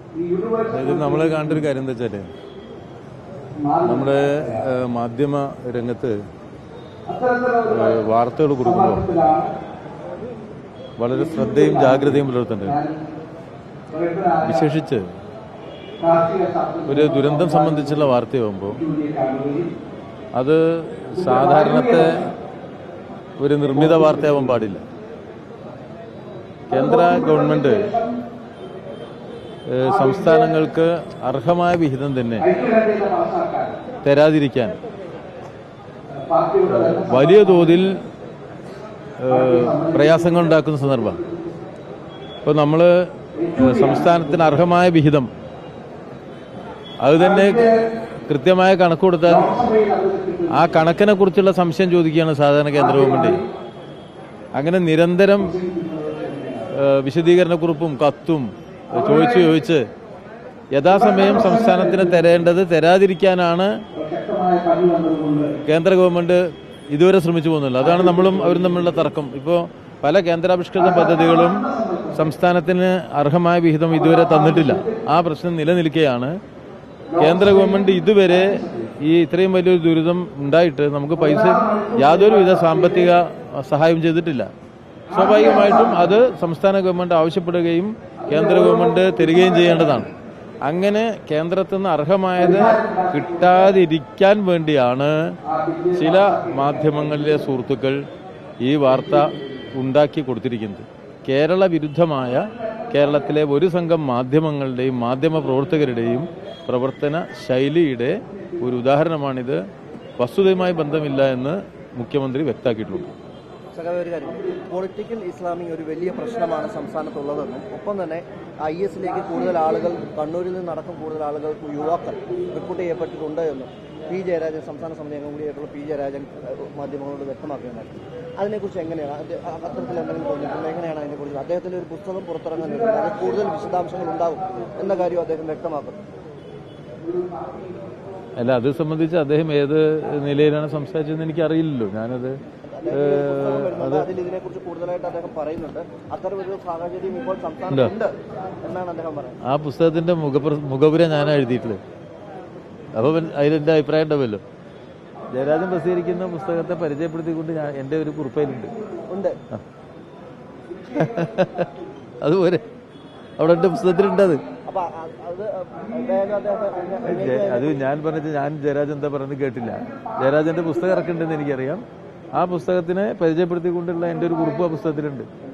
ഇത് നമ്മൾ കാണേണ്ട ഒരു കാര്യം എന്താ വെച്ചാല് നമ്മുടെ ഏഹ്, മാധ്യമ രംഗത്ത് ഏഹ്, വാർത്തകൾ കൊടുക്കുമ്പോൾ വളരെ ശ്രദ്ധയും ജാഗ്രതയും പുലർത്തേണ്ടത് വിശേഷിച്ച് ഒരു ദുരന്തം സംബന്ധിച്ചുള്ള വാർത്തയാകുമ്പോൾ അത് സാധാരണത്തെ ഒരു നിർമ്മിത വാർത്തയാവാൻ പാടില്ല കേന്ദ്ര ഗവൺമെന്റ് ഏഹ്, സംസ്ഥാനങ്ങൾക്ക് അർഹമായ വിഹിതം തന്നെ തരാതിരിക്കാൻ വലിയ തോതിൽ ഏഹ്, പ്രയാസങ്ങൾ ഉണ്ടാക്കുന്ന സന്ദർഭം ഇപ്പോൾ നമ്മൾ സംസ്ഥാനത്തിന് അർഹമായ വിഹിതം അത് തന്നെ കൃത്യമായ കണക്ക് കൊടുത്താൽ ആ കണക്കിനെ കുറിച്ചുള്ള സംശയം ചോദിക്കുകയാണ് സാധാരണ കേന്ദ്ര ഗവൺമെന്റ് അങ്ങനെ നിരന്തരം ഏഹ്, വിശദീകരണക്കുറിപ്പും കത്തും ചോദിച്ച് ചോദിച്ച് യഥാസമയം സംസ്ഥാനത്തിന് തരേണ്ടത് തരാതിരിക്കാനാണ് കേന്ദ്ര ഗവൺമെന്റ് ഇതുവരെ ശ്രമിച്ചു പോകുന്നില്ല അതാണ് നമ്മളും അവരും തമ്മിലുള്ള തർക്കം ഇപ്പോൾ പല കേന്ദ്രാവിഷ്കൃത പദ്ധതികളും സംസ്ഥാനത്തിന് അർഹമായ വിഹിതം ഇതുവരെ തന്നിട്ടില്ല ആ പ്രശ്നം നിലനിൽക്കുകയാണ് കേന്ദ്ര ഗവൺമെന്റ് ഇതുവരെ ഈ ഇത്രയും വലിയൊരു ദുരിതം ഉണ്ടായിട്ട് നമുക്ക് പൈസ യാതൊരുവിധ സാമ്പത്തിക സഹായം ചെയ്തിട്ടില്ല സ്വാഭാവികമായിട്ടും അത് സംസ്ഥാന ഗവൺമെന്റ് ആവശ്യപ്പെടുകയും കേന്ദ്ര ഗവൺമെന്റ് തരികയും ചെയ്യേണ്ടതാണ് അങ്ങനെ കേന്ദ്രത്തിൽ നിന്ന് അർഹമായത് കിട്ടാതിരിക്കാൻ വേണ്ടിയാണ് ചില മാധ്യമങ്ങളിലെ സുഹൃത്തുക്കൾ ഈ വാർത്ത ഉണ്ടാക്കി കൊടുത്തിരിക്കുന്നത് കേരള വിരുദ്ധമായ കേരളത്തിലെ ഒരു സംഘം മാധ്യമങ്ങളുടെയും മാധ്യമ പ്രവർത്തകരുടെയും പ്രവർത്തന ശൈലിയുടെ ഒരു ഉദാഹരണമാണിത് വസ്തുതയുമായി ബന്ധമില്ല എന്ന് മുഖ്യമന്ത്രി വ്യക്തമാക്കിയിട്ടുണ്ട് സഖാവ് ഒരു കാര്യം പൊളിറ്റിക്കൽ ഇസ്ലാമിക് ഒരു വലിയ പ്രശ്നമാണ് സംസ്ഥാനത്തുള്ളതെന്നും ഒപ്പം തന്നെ ഐ എസിലേക്ക് കൂടുതൽ ആളുകൾ കണ്ണൂരിൽ നിന്നടക്കം കൂടുതൽ ആളുകൾ യുവാക്കൾ റിക്രൂട്ട് ചെയ്യപ്പെട്ടിട്ടുണ്ട് എന്നും പി ജയരാജൻ സംസ്ഥാന സമിതി അംഗം കൂടിയായിട്ടുള്ള പി ജയരാജൻ ഏഹ്, മാധ്യമങ്ങളോട് വ്യക്തമാക്കുകയുണ്ടായി അതിനെക്കുറിച്ച് എങ്ങനെയാണ് അത് അ- അത്തരത്തിൽ എന്തെങ്കിലും തോന്നിയിട്ടുണ്ട് എങ്ങനെയാണ് അതിനെക്കുറിച്ച് അദ്ദേഹത്തിന്റെ ഒരു പുസ്തകം പുറത്തിറങ്ങാൻ വരുന്നത് അത് കൂടുതൽ വിശദാംശങ്ങൾ ഉണ്ടാവും എന്ന കാര്യം അദ്ദേഹം വ്യക്തമാക്കുന്നു അല്ല അത് സംബന്ധിച്ച് അദ്ദേഹം ഏത് നിലയിലാണ് സംസാരിച്ചതെന്ന് എനിക്ക് അറിയില്ലല്ലോ ഞാനത് പുസ്തകം വരുന്നുണ്ട് അതിൽ ഇതിനെക്കുറിച്ച് കൂടുതലായിട്ട് അദ്ദേഹം പറയുന്നുണ്ട് അത്തരമൊരു സാഹചര്യം ഇപ്പോൾ സംസ്ഥാനത്തുണ്ട് എന്നാണ് അദ്ദേഹം പറയുന്നത് ആ പുസ്തകത്തിന്റെ മുഖപ്ര മുഖപുര ഞാനാ എഴുതിയിട്ടുള്ളത് അപ്പൊ പിന്നെ അതിലെന്റെ അഭിപ്രായം ഉണ്ടാവുമല്ലോ ജയരാജൻ പ്രസിദ്ധീകരിക്കുന്ന പുസ്തകത്തെ പരിചയപ്പെടുത്തിക്കൊണ്ട് ഞാൻ എന്റെ ഒരു കുറിപ്പയിലുണ്ട് ഉണ്ട് അതുപോലെ അവിടെ എന്റെ പുസ്തകത്തിലുണ്ട് അത് അപ്പൊ അ- അത് വേഗം അദ്ദേഹം ജയ- അത് ഞാൻ പറഞ്ഞത് ഞാൻ ജയരാജൻ എന്താ പറയുന്നത് കേട്ടില്ല ജയരാജന്റെ പുസ്തകം ഇറക്കുന്നുണ്ടെന്ന് എനിക്കറിയാം ആ പുസ്തകത്തിനെ പരിചയപ്പെടുത്തിക്കൊണ്ടുള്ള എന്റെ ഒരു കുറിപ്പ് ആ പുസ്തകത്തിലുണ്ട്